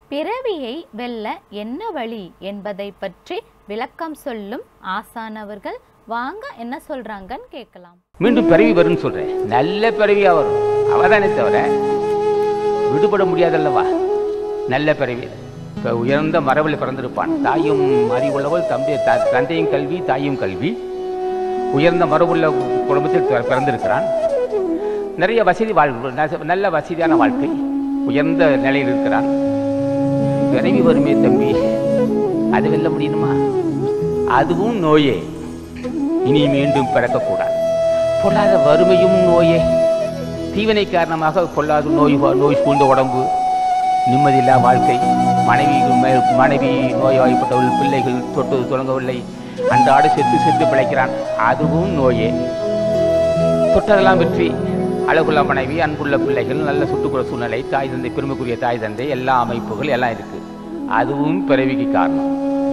பிறவியை வெல்ல என்ன வழி என்பதை பற்றி விளக்கம் சொல்லும் ஆசானவர்கள் வாங்க என்ன சொல்றாங்கன்னு கேட்கலாம் மீண்டும் பிறவி வரும்னு சொல்றேன் நல்ல பிறவியா வரும் அவதானே தவிர விடுபட முடியாதல்லவா நல்ல பிறவி இப்போ உயர்ந்த மரபில் பிறந்திருப்பான் தாயும் அறிவுள்ளவள் தம்பி த- தந்தையும் கல்வி தாயும் கல்வி உயர்ந்த மரபுள்ள குடும்பத்தில் பிற- பிறந்திருக்கிறான் நிறைய வசதி வாழ்வு ந- நல்ல வசதியான வாழ்க்கை உயர்ந்த நிலையில் இருக்கிறான் பிறவி வருமே தம்பி அது வெல்ல முடியுமா அதுவும் நோயே இனி மீண்டும் பிறக்கக்கூடாது பொல்லாத வறுமையும் நோயே தீவினை காரணமாக பொல்லாத நோய் நோய் சூழ்ந்த உடம்பு நிம்மதியில்லா வாழ்க்கை மனைவி மே- மனைவி நோய்வாய்ப்பட்டவள் பிள்ளைகள் தொட்டு தொடங்கவில்லை அன்றாடு செத்து செத்து பிழைக்கிறான் அதுவும் நோயே தொட்டதெல்லாம் வெற்றி அழகுள்ள மனைவி அன்புள்ள பிள்ளைகள் நல்ல சுற்றுப்புற சூழ்நிலை தாய் தந்தை பெருமைக்குரிய தாய் தந்தை எல்லா அமைப்புகள் எல்லாம் இருக்கு அதுவும் பிறவிக்கு காரணம்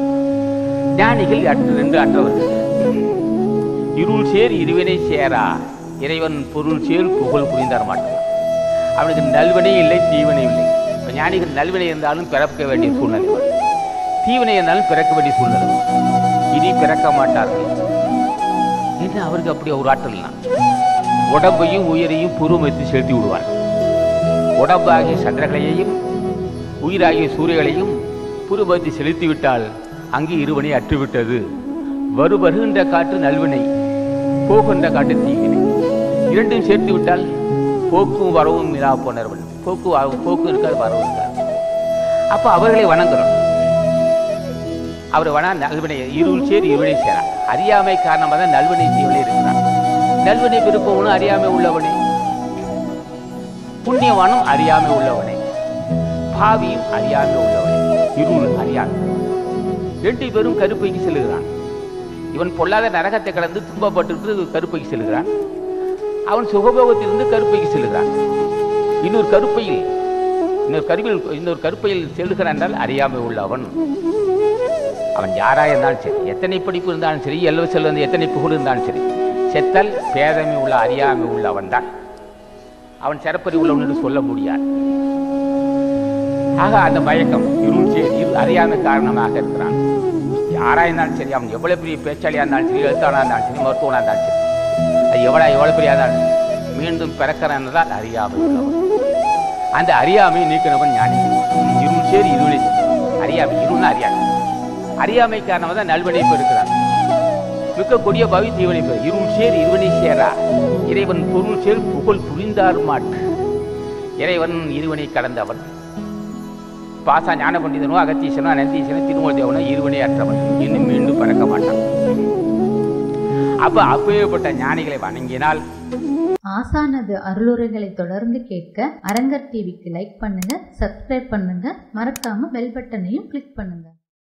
ஞானிகள் அற்று ரெண்டு அற்றவர்கள் இருள் சேர் இருவினை சேரா இறைவன் பொருள் சேர் புகழ் புரிந்தார் மாட்டார் அவனுக்கு நல்வினை இல்லை தீவினை இல்லை இப்போ ஞானிகள் நல்வினை இருந்தாலும் பிறக்க வேண்டிய சூழ்நிலை வரும். தீவினை இருந்தாலும் பிறக்க வேண்டிய சூழ்நிலை வரும். இனி பிறக்க மாட்டார்கள் என்ன அவருக்கு அப்படி ஒரு ஆற்றல்னா உடம்பையும் உயிரையும் புருமைத்து செலுத்தி விடுவார் உடம்பாகிய சந்திரகளையையும் உயிராகிய சூரியகளையும் புருமத்தி செலுத்தி விட்டால் அங்கு இருவனை அற்றுவிட்டது வரு வருகின்ற காற்று நல்வினை போகின்ற காற்று தீவினை இரண்டும் சேர்த்து விட்டால் போக்கும் வரவும் மிலா போனவர்கள் போக்கு வ- போக்கு இருக்காது வரவும் இருக்காது அப்போ அவர்களை வணங்குறோம் அவர் வனா நல்வினை இருள் சேர் இருவினை சேரா அறியாமை காரணமாக தான் நல்வினை தீவினை இருக்கிறான் நல்வினை விருப்பவனும் அறியாமை உள்ளவனே புண்ணியவானும் அறியாமை உள்ளவனே பாவியும் அறியாமை உள்ளவனே இருள் அறியாமை ரெண்டு பேரும் கருப்பைக்கு செல்லுகிறான் இவன் பொல்லாத நரகத்தை கடந்து துன்பப்பட்டு கருப்பைக்கு செல்கிறான் அவன் சுகபோகத்திலிருந்து கருப்பைக்கு செல்கிறான் இன்னொரு கருப்பையில் இன்னொரு கருவில் இன்னொரு கருப்பையில் செல்கிறான் என்றால் அறியாமை உள்ளவன் அவன் யாரா இருந்தாலும் சரி எத்தனை படிப்பு இருந்தாலும் சரி எல்லோ செல்வந்து எத்தனை புகழ் இருந்தாலும் சரி செத்தல் பேதமை உள்ள அறியாமை உள்ளவன் தான் அவன் சிறப்பறி உள்ளவன் என்று சொல்ல முடியாது ஆக அந்த மயக்கம் இருள் சே- இரு அறியாமை காரணமாக இருக்கிறான் யாரா இருந்தாலும் சரி அவன் எவ்வளவு பெரிய பேச்சாளியா இருந்தாலும் சரி எழுத்தாளா இருந்தாலும் சரி மருத்துவனா இருந்தாலும் சரி அது எவ்வளவு எவ்வளவு பெரிய இருந்தாலும் சரி, மீண்டும் பிறக்கிறான் என்றால் அறியாமை உள்ளவன் அந்த அறியாமையை நீக்கினவன் ஞானி இருள் சேரி இருளை அறியாமை இருள்னா அறியாமை அறியாமை காரணமாக தான் நல்வனைப்பு இருக்கிறான் மிக்க கொடிய பவி தீவனைப்பு இருள் சேர் இருவனை சேரா இறைவன் பொருள் சேர் புகழ் புரிந்தார் மாட்டு இறைவன் இருவனை கடந்தவன் பாசா ஞான பண்டிதனோ அகத்தீசனோ அனந்தீசனோ திருமூல தேவனோ இருவனே அற்றவன் இன்னும் மீண்டும் பறக்க மாட்டான் அப்ப அப்பேற்பட்ட ஞானிகளை வணங்கினால் ஆசானது அருளுரைகளை தொடர்ந்து கேட்க அரங்கர் டிவிக்கு லைக் பண்ணுங்க சப்ஸ்கிரைப் பண்ணுங்க மறக்காம பெல் பட்டனையும் கிளிக் பண்ணுங்க